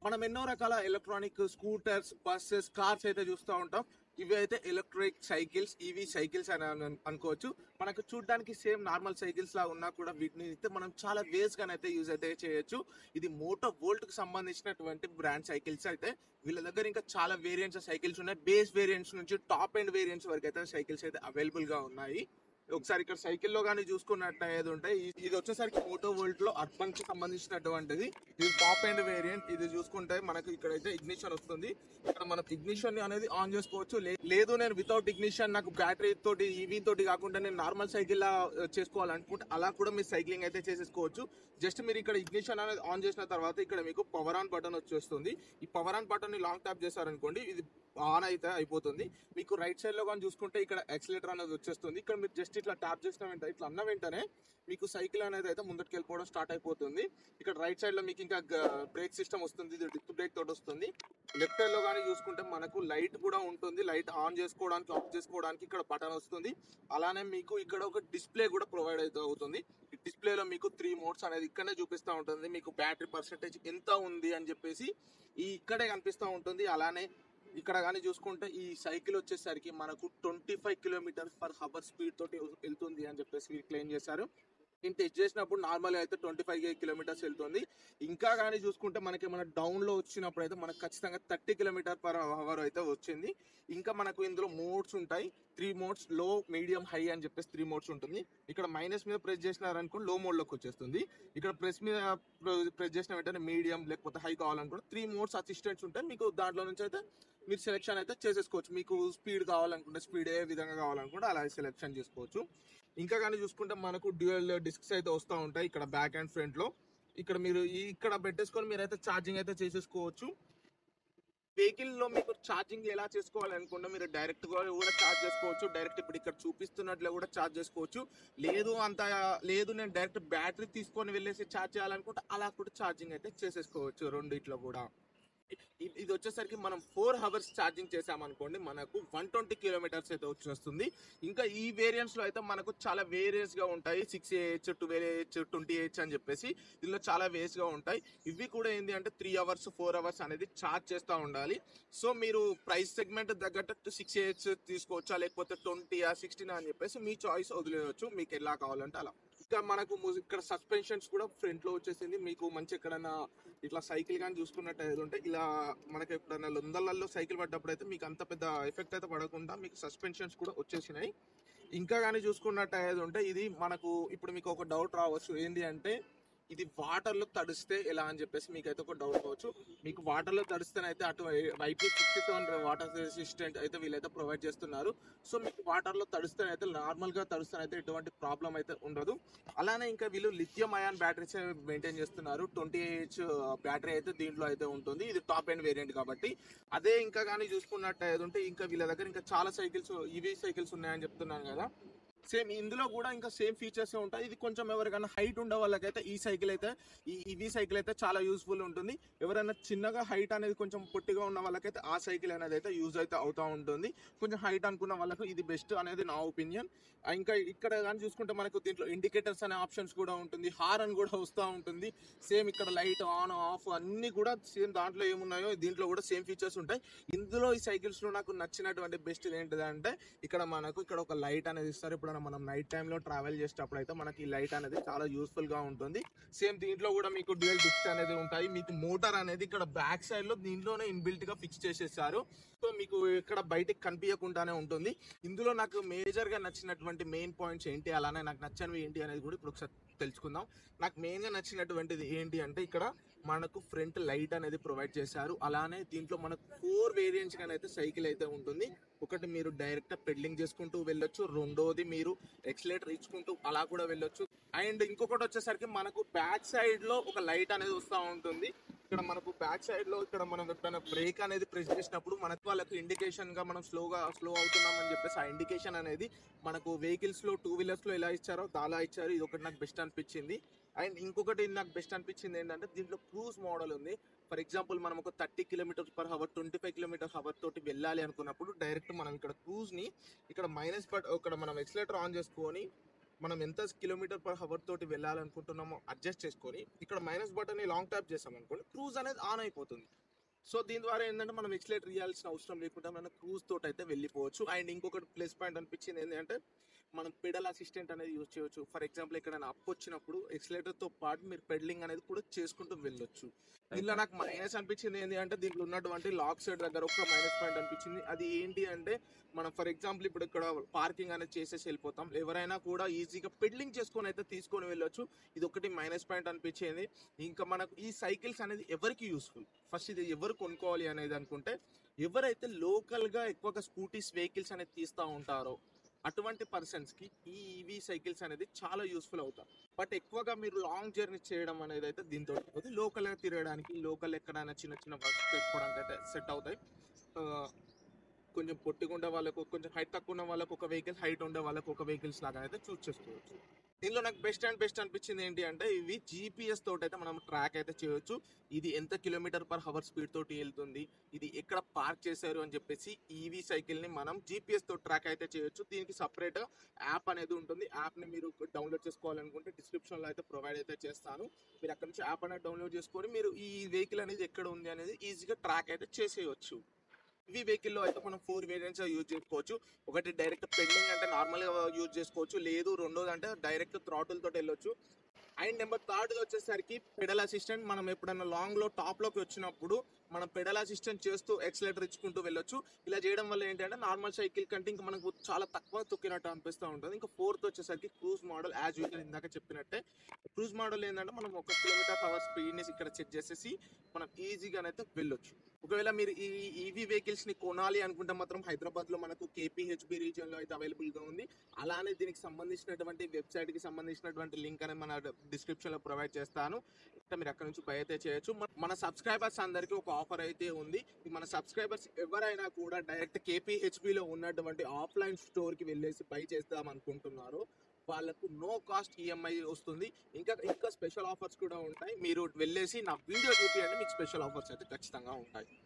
మనం ఎన్నో రకాల ఎలక్ట్రానిక్ స్కూటర్స్ బస్సెస్ కార్స్ అయితే చూస్తూ ఉంటాం ఇవి అయితే ఎలక్ట్రిక్ సైకిల్స్ ఇవి సైకిల్స్ అని అను- అనుకోవచ్చు మనకు చూడడానికి సేమ్ నార్మల్ సైకిల్స్ లా ఉన్నా కూడా వీటిని అయితే మనం చాలా వేస్ గా అయితే యూజ్ అయితే చేయొచ్చు ఇది మోటో వోల్ట్ కి సంబంధించినటువంటి బ్రాండ్ సైకిల్స్ అయితే వీళ్ళ దగ్గర ఇంకా చాలా వేరియంట్స్ సైకిల్స్ ఉన్నాయి బేస్ వేరియంట్స్ నుంచి టాప్ ఎండ్ వేరియంట్స్ వరకు అయితే సైకిల్స్ అయితే అవైలబుల్ గా ఉన్నాయి ఒకసారి ఇక్కడ సైకిల్లో కానీ చూసుకున్నట్టు ఏది ఉంటాయి ఈ- ఇది వచ్చేసరికి మోటో వోల్ట్ లో అర్బన్ కి సంబంధించినటువంటిది ఇది టాప్ ఎండ్ వేరియంట్ ఇది చూసుకుంటే మనకు ఇక్కడైతే ఇగ్నిషన్ వస్తుంది ఇక్కడ మనం ఇగ్నిషన్ అనేది ఆన్ చేసుకోవచ్చు లే- లేదు నేను వితౌట్ ఇగ్నిషన్ నాకు బ్యాటరీ తోటి ఈవీ తోటి కాకుండా నేను నార్మల్ సైకిల్ లా ఆ, చేసుకోవాలనుకుంటే అలా కూడా మీరు సైక్లింగ్ అయితే చేసేసుకోవచ్చు జస్ట్ మీరు ఇక్కడ ఇగ్నిషన్ అనేది ఆన్ చేసిన తర్వాత ఇక్కడ మీకు పవర్ ఆన్ బటన్ వచ్చేస్తుంది ఈ పవర్ ఆన్ బటన్ ని లాంగ్ ట్యాప్ చేశారనుకోండి ఇది ఆన్ అయితే అయిపోతుంది మీకు రైట్ సైడ్ లో కానీ చూసుకుంటే ఇక్కడ ఎక్సిలేటర్ అనేది వచ్చేస్తుంది ఇక్కడ మీరు జస్ట్ ఇట్లా ట్యాప్ చేసిన వెంటనే ఇట్లా అన్న వెంటనే మీకు సైకిల్ అనేది అయితే ముందరికి వెళ్ళిపోవడం స్టార్ట్ అయిపోతుంది ఇక్కడ రైట్ సైడ్ లో మీకు ఇంకా బ్రేక్ సిస్టమ్ వస్తుంది ఇది డిస్క్ బ్రేక్ తోటి వస్తుంది లెఫ్ట్ సైడ్ లో కానీ చూసుకుంటే మనకు లైట్ కూడా ఉంటుంది లైట్ ఆన్ చేసుకోవడానికి ఆఫ్ చేసుకోవడానికి ఇక్కడ బటన్ వస్తుంది అలానే మీకు ఇక్కడ ఒక డిస్ప్లే కూడా ప్రొవైడ్ అయితే అవుతుంది ఈ డిస్ప్లేలో మీకు త్రీ మోడ్స్ అనేది ఇక్కడనే చూపిస్తూ ఉంటుంది మీకు బ్యాటరీ పర్సెంటేజ్ ఎంత ఉంది అని చెప్పేసి ఈ ఇక్కడే కనిపిస్తూ ఉంటుంది అలానే ఇక్కడ కానీ చూసుకుంటే ఈ సైకిల్ వచ్చేసరికి మనకు twenty five kilometres per hour speed తోటి వెళ్తుంది అని చెప్పేసి వీళ్ళు క్లెయిమ్ చేశారు నేను టెస్ట్ చేసినప్పుడు నార్మల్ అయితే ట్వంటీ ఫైవ్ కిలోమీటర్స్ వెళ్తుంది ఇంకా కానీ చూసుకుంటే మనకి మన డౌన్ లో వచ్చినప్పుడు అయితే మనకు ఖచ్చితంగా థర్టీ కిలోమీటర్ పర్ అవర్ అయితే వచ్చింది ఇంకా మనకు ఇందులో మోడ్స్ ఉంటాయి త్రీ మోడ్స్ లో మీడియం హై అని చెప్పేసి త్రీ మోడ్స్ ఉంటుంది ఇక్కడ మైనస్ మీద ప్రెస్ చేసినారనుకో లో మోడ్ లోకి వచ్చేస్తుంది ఇక్కడ ప్రెస్ మీద ప్రెస్ చేసిన వెంటనే మీడియం లేకపోతే హై కావాలనుకుంటే త్రీ మోడ్స్ అసిస్టెంట్స్ ఉంటాయి మీకు దాంట్లో నుంచి అయితే మీరు సెలెక్షన్ అయితే చేసేసుకోవచ్చు మీకు స్పీడ్ కావాలనుకుంటే స్పీడ్ ఏ విధంగా కావాలనుకుంటే అలా సెలెక్షన్ చేసుకోవచ్చు ఇంకా కానీ చూసుకుంటే మనకు డ్యూయల్ డిస్క్స్ అయితే వస్తూ ఉంటాయి ఇక్కడ బ్యాక్ అండ్ ఫ్రంట్ లో ఇక్కడ మీరు ఈ ఇక్కడ పెట్టేసుకొని మీరు అయితే ఛార్జింగ్ అయితే చేసేసుకోవచ్చు వెహికల్ లో మీకు ఛార్జింగ్ ఎలా చేసుకోవాలనుకుంటే మీరు డైరెక్ట్ గా కూడా ఛార్జ్ చేసుకోవచ్చు డైరెక్ట్ ఇప్పుడు ఇక్కడ చూపిస్తున్నట్లు కూడా ఛార్జ్ చేసుకోవచ్చు లేదు అంత లేదు నేను డైరెక్ట్ బ్యాటరీ తీసుకొని వెళ్ళేసి ఛార్జ్ చేయాలనుకుంటే అలా కూడా ఛార్జింగ్ అయితే చేసేసుకోవచ్చు రెండిట్లో కూడా ఇ- ఇది వచ్చేసరికి మనం ఫోర్ అవర్స్ ఛార్జింగ్ చేసామనుకోండి మనకు వన్ ట్వంటీ కిలోమీటర్స్ అయితే వచ్చేస్తుంది ఇంకా ఈ వేరియంట్స్ లో అయితే మనకు చాలా వేరియన్స్ గా ఉంటాయి six AH twelve AH twenty AH అని చెప్పేసి ఇందులో చాలా వేస్ గా ఉంటాయి ఇవి కూడా ఏంటి అంటే త్రీ అవర్స్ ఫోర్ అవర్స్ అనేది ఛార్జ్ చేస్తూ ఉండాలి సో మీరు ప్రైస్ సెగ్మెంట్ తగ్గట్టు సిక్స్ ఏహెచ్ తీసుకోవచ్చా లేకపోతే ట్వంటీ సిక్స్టీన్ అని చెప్పేసి మీ చాయిస్ వదిలేయచ్చు మీకు ఎలా కావాలంటే అలా ఇంకా మనకు ము- ఇక్కడ సస్పెన్షన్స్ కూడా ఫ్రంట్ లో వచ్చేసింది మీకు మంచి ఎక్కడైనా ఇట్లా సైకిల్ కానీ చూసుకున్నట్టు ఏది ఉంటే ఇలా మనకి ఎప్పుడైనా లొందలలో సైకిల్ పడ్డప్పుడు అయితే మీకు అంత పెద్ద ఎఫెక్ట్ అయితే పడకుండా మీకు సస్పెన్షన్స్ కూడా వచ్చేసినాయి ఇంకా కానీ చూసుకున్నట్టు ఏది ఉంటే ఇది మనకు ఇప్పుడు మీకు ఒక డౌట్ రావచ్చు ఏంటి అంటే ఇది వాటర్ లో తడిస్తే ఎలా అని చెప్పేసి మీకైతే ఒక డౌట్ రావచ్చు మీకు వాటర్ లో తడిస్తేనైతే అటు IP sixty seven water resistant అయితే వీళ్ళైతే ప్రొవైడ్ చేస్తున్నారు సో మీకు వాటర్ లో తడిస్తేనైతే నార్మల్ గా తడిస్తేనైతే ఎటువంటి ప్రాబ్లం అయితే ఉండదు అలానే ఇంకా వీళ్ళు లిథియం అయాన్ బ్యాటరీస్ మెయింటైన్ చేస్తున్నారు ట్వంటీ హెచ్ బ్యాటరీ అయితే దీంట్లో అయితే ఉంటుంది ఇది టాప్ ఎండ్ వేరియంట్ కాబట్టి అదే ఇంకా కానీ చూసుకున్నట్టు అయితే ఉంటే ఇంకా వీళ్ళ దగ్గర ఇంకా చాలా సైకిల్స్ ఈవీ సైకిల్స్ ఉన్నాయని చెప్తున్నాను కదా సేమ్ ఇందులో కూడా ఇంకా సేమ్ ఫీచర్స్ ఉంటాయి ఇది కొంచెం ఎవరికైనా హైట్ ఉండే వాళ్ళకైతే ఈ సైకిల్ అయితే ఈ ఈవీ సైకిల్ అయితే చాలా యూస్ఫుల్ ఉంటుంది ఎవరైనా చిన్నగా హైట్ అనేది కొంచెం పొట్టిగా ఉన్న వాళ్ళకైతే ఆ సైకిల్ అనేది అయితే యూజ్ అయితే అవుతూ ఉంటుంది కొంచెం హైట్ అనుకున్న వాళ్ళకు ఇది బెస్ట్ అనేది నా ఒపీనియన్ ఇంకా ఇక్కడ కానీ చూసుకుంటే మనకు దీంట్లో ఇండికేటర్స్ అనే ఆప్షన్స్ కూడా ఉంటుంది హారన్ కూడా వస్తూ ఉంటుంది సేమ్ ఇక్కడ లైట్ ఆన్ ఆఫ్ అన్ని కూడా సేమ్ దాంట్లో ఏమున్నాయో దీంట్లో కూడా సేమ్ ఫీచర్స్ ఉంటాయి ఇందులో ఈ సైకిల్స్ లో నాకు నచ్చినటువంటి బెస్ట్ ఏంటిది అంటే ఇక్కడ మనకు ఇక్కడ ఒక లైట్ అనేది ఇస్తారు ఇప్పుడు మనం నైట్ టైం లో ట్రావెల్ చేసేటప్పుడు అయితే మనకి ఈ లైట్ అనేది చాలా యూస్ఫుల్ గా ఉంటుంది సేమ్ దీంట్లో కూడా మీకు డ్యూయల్ డిస్క్ అనేది ఉంటాయి మీకు మోటార్ అనేది ఇక్కడ బ్యాక్ సైడ్ లో దీంట్లోనే ఇన్బిల్ట్ గా ఫిక్స్ చేసేసారు సో మీకు ఇక్కడ బయటికి కనిపించకుండానే ఉంటుంది ఇందులో నాకు మేజర్ గా నచ్చినటువంటి మెయిన్ పాయింట్స్ ఏంటి అలానే నాకు నచ్చనివి ఏంటి అనేది కూడా ఇప్పుడు ఒకసారి తెలుసుకుందాం నాకు మెయిన్ గా నచ్చినటువంటిది ఏంటి అంటే ఇక్కడ మనకు ఫ్రంట్ లైట్ అనేది ప్రొవైడ్ చేశారు అలానే దీంట్లో మనకు ఫోర్ వేరియంట్స్ కానీ అయితే సైకిల్ అయితే ఉంటుంది ఒకటి మీరు డైరెక్ట్ పెడ్లింగ్ చేసుకుంటూ వెళ్ళొచ్చు రెండోది మీరు ఎక్సలేటర్ ఇచ్చుకుంటూ అలా కూడా వెళ్ళొచ్చు అండ్ ఇంకొకటి వచ్చేసరికి మనకు బ్యాక్ సైడ్ లో ఒక లైట్ అనేది వస్తూ ఉంటుంది ఇక్కడ మనకు బ్యాక్ సైడ్ లో ఇక్కడ మనం ఎప్పుడైనా బ్రేక్ అనేది ప్రెస్ చేసినప్పుడు మనకు వాళ్ళకి ఇండికేషన్ గా మనం స్లోగా స్లో అవుతున్నాం అని చెప్పేసి ఆ ఇండికేషన్ అనేది మనకు వెహికల్స్ లో టూ వీలర్స్ లో ఎలా ఇచ్చారో అలా ఇచ్చారు ఇది ఒకటి నాకు బెస్ట్ అనిపించింది అండ్ ఇంకొకటి నాకు బెస్ట్ అనిపించింది ఏంటంటే దీంట్లో క్రూజ్ మోడల్ ఉంది ఫర్ ఎగ్జాంపుల్ మనం ఒక thirty kilometres per hour twenty five kilometres hour తోటి వెళ్ళాలి అనుకున్నప్పుడు డైరెక్ట్ మనం ఇక్కడ క్రూజ్ ని ఇక్కడ మైనస్ బట్ ఇక్కడ మనం ఎక్సలేటర్ ఆన్ చేసుకొని మనం ఎంత కిలోమీటర్ పర్ హవర్ తోటి వెళ్ళాలనుకుంటున్నామో అడ్జస్ట్ చేసుకొని ఇక్కడ మైనస్ బటన్ ని లాంగ్ ట్యాప్ చేసాం అనుకోండి క్రూజ్ అనేది ఆన్ అయిపోతుంది సో దీని ద్వారా ఏంటంటే మనం ఎక్స్లేటర్ ఇవ్వాల్సిన అవసరం లేకుండా మనం క్రూజ్ తోటి అయితే వెళ్ళిపోవచ్చు అండ్ ఇంకొకటి ప్లస్ పాయింట్ అనిపించింది ఏంటంటే మనం పెడల్ అసిస్టెంట్ అనేది యూజ్ చేయొచ్చు ఫర్ ఎగ్జాంపుల్ ఇక్కడ అప్ వచ్చినప్పుడు ఎక్స్లేటర్ తో పాటు మీరు పెడలింగ్ అనేది కూడా చేసుకుంటూ వెళ్ళొచ్చు దీనిలో నాకు మైనస్ అనిపించింది ఏంటి అంటే దీంట్లో ఉన్నటువంటి లాక్ సైడ్ దగ్గర ఒక మైనస్ పాయింట్ అనిపించింది అది ఏంటి అంటే మనం ఫర్ ఎగ్జాంపుల్ ఇప్పుడు ఇక్కడ పార్కింగ్ అనేది చేసేసి వెళ్ళిపోతాం ఎవరైనా కూడా ఈజీగా పెడ్లింగ్ చేసుకొని అయితే తీసుకొని వెళ్ళొచ్చు ఇది ఒకటి మైనస్ పాయింట్ అనిపించింది ఇంకా మనకు ఈ సైకిల్స్ అనేది ఎవరికి యూస్ఫుల్ ఫస్ట్ ఇది ఎవరు కొనుక్కోవాలి అనేది అనుకుంటే ఎవరైతే లోకల్ గా ఎక్కువగా స్కూటీస్ వెహికల్స్ అనేది తీస్తూ ఉంటారో అటువంటి పర్సన్స్ కి ఈ ఈవీ సైకిల్స్ అనేది చాలా యూస్ఫుల్ అవుతాయి బట్ ఎక్కువగా మీరు లాంగ్ జర్నీ చేయడం అనేది అయితే దీంతో లోకల్ గా తిరగడానికి లోకల్ ఎక్కడైనా చిన్న చిన్న వర్క్ చేసుకోవడానికి అయితే సెట్ అవుతాయి ఆ, కొంచెం పొట్టిగా ఉండే వాళ్ళకు కొంచెం హైట్ తక్కువ ఉన్న వాళ్ళకు ఒక వెహికల్ హైట్ ఉండే వాళ్ళకు ఒక వెహికల్స్ లాగా అయితే చూస్ చేసుకోవచ్చు దీనిలో నాకు బెస్ట్ అండ్ బెస్ట్ అనిపించింది ఏంటి అంటే ఇవి జీపీఎస్ తోటి అయితే మనం ట్రాక్ అయితే చేయొచ్చు ఇది ఎంత కిలోమీటర్ పర్ హవర్ స్పీడ్ తోటి వెళ్తుంది ఇది ఎక్కడ పార్క్ చేశారు అని చెప్పేసి ఈవీ సైకిల్ ని మనం జీపీఎస్ తో ట్రాక్ అయితే చేయొచ్చు దీనికి సపరేట్ యాప్ అనేది ఉంటుంది యాప్ ని మీరు డౌన్లోడ్ చేసుకోవాలనుకుంటే డిస్క్రిప్షన్ లో అయితే ప్రొవైడ్ అయితే చేస్తాను మీరు అక్కడ నుంచి యాప్ అనేది డౌన్లోడ్ చేసుకొని మీరు ఈ వెహికల్ అనేది ఎక్కడ ఉంది అనేది ఈజీగా ట్రాక్ అయితే చేసేయచ్చు ఈ వెహికల్ లో అయితే మనం ఫోర్ వేరియంట్స్ యూజ్ చేసుకోవచ్చు ఒకటి డైరెక్ట్ పెండింగ్ అంటే నార్మల్ గా యూజ్ చేసుకోవచ్చు లేదు రెండోది అంటే డైరెక్ట్ థ్రాటిల్ తోటి వెళ్ళొచ్చు అండ్ నెంబర్ థర్డ్ వచ్చేసరికి పెడల్ అసిస్టెంట్ మనం ఎప్పుడైనా లాంగ్ లో టాప్ లోకి వచ్చినప్పుడు మనం పెడల్ అసిస్టెంట్ చేస్తూ ఎక్సలేటర్ ఇచ్చుకుంటూ వెళ్ళొచ్చు ఇలా చేయడం వల్ల ఏంటంటే నార్మల్ సైకిల్ కంటే ఇంకా మనకు చాలా తక్కువ తొక్కినట్టు అనిపిస్తూ ఉంటుంది ఇంకా ఫోర్త్ వచ్చేసరికి క్రూజ్ మోడల్ యాజ్ యూజువల్ ఇందాక చెప్పినట్టే క్రూజ్ మోడల్ ఏంటంటే మనం ఒక కిలోమీటర్ అవర్ స్పీడ్ ని ఇక్కడ చెక్ చేసేసి మనం ఈజీగానైతే వెళ్ళొచ్చు ఒకవేళ మీరు ఈ ఈవీ వెహికల్స్ ని కొనాలి అనుకుంటే మాత్రం హైదరాబాద్ లో మనకు కేపీహెచ్బి రీజియన్ లో అయితే అవైలబుల్ గా ఉంది అలానే దీనికి సంబంధించినటువంటి వెబ్సైట్ కి సంబంధించినటువంటి లింక్ అనేది మన డిస్క్రిప్షన్ లో ప్రొవైడ్ చేస్తాను ఇంకా మీరు అక్కడ నుంచి బై అయితే చేయొచ్చు మన- మన సబ్స్క్రైబర్స్ అందరికీ ఒక ఆఫర్ అయితే ఉంది ఈ మన సబ్స్క్రైబర్స్ ఎవరైనా కూడా డైరెక్ట్ కేపీహెచ్బి లో ఉన్నటువంటి ఆఫ్లైన్ స్టోర్ కి వెళ్ళేసి బై చేద్దాం అనుకుంటున్నారు వాళ్ళకు నో కాస్ట్ ఈఎంఐ వస్తుంది ఇంకా ఇంకా స్పెషల్ ఆఫర్స్ కూడా ఉంటాయి మీరు వెళ్ళేసి నా వీడియో చూపించండి మీకు స్పెషల్ ఆఫర్స్ అయితే ఖచ్చితంగా ఉంటాయి